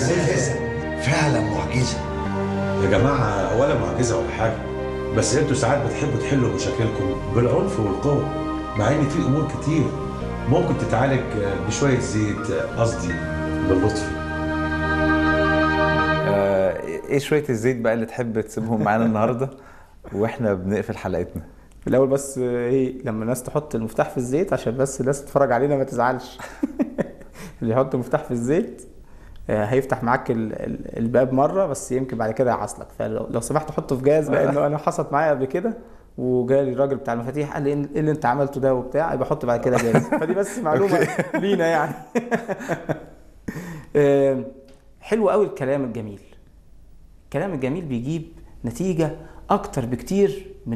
معجزة فعلا معجزة يا جماعة ولا معجزة ولا حاجة بس انتوا ساعات بتحبوا تحلوا مشاكلكم بالعنف والقوة مع ان في امور كتير ممكن تتعالج بشوية زيت قصدي باللطف آه، ايه شويه الزيت بقى اللي تحب تسيبهم معانا النهارده واحنا بنقفل حلقتنا في الاول بس آه، ايه لما الناس تحط المفتاح في الزيت عشان بس الناس تتفرج علينا ما تزعلش اللي يحط المفتاح في الزيت آه، هيفتح معاك ال- ال- الباب مره بس يمكن بعد كده يعصلك فلو لو سمحت حطه في جاز لانه انا حصلت معايا قبل كده وجالي الراجل بتاع المفاتيح قال لي ايه اللي انت عملته ده وبتاع يبقى حط بعد كده جاز فدي بس معلومه لينا يعني آه، حلو قوي الكلام الجميل الكلام الجميل بيجيب نتيجة أكتر بكتير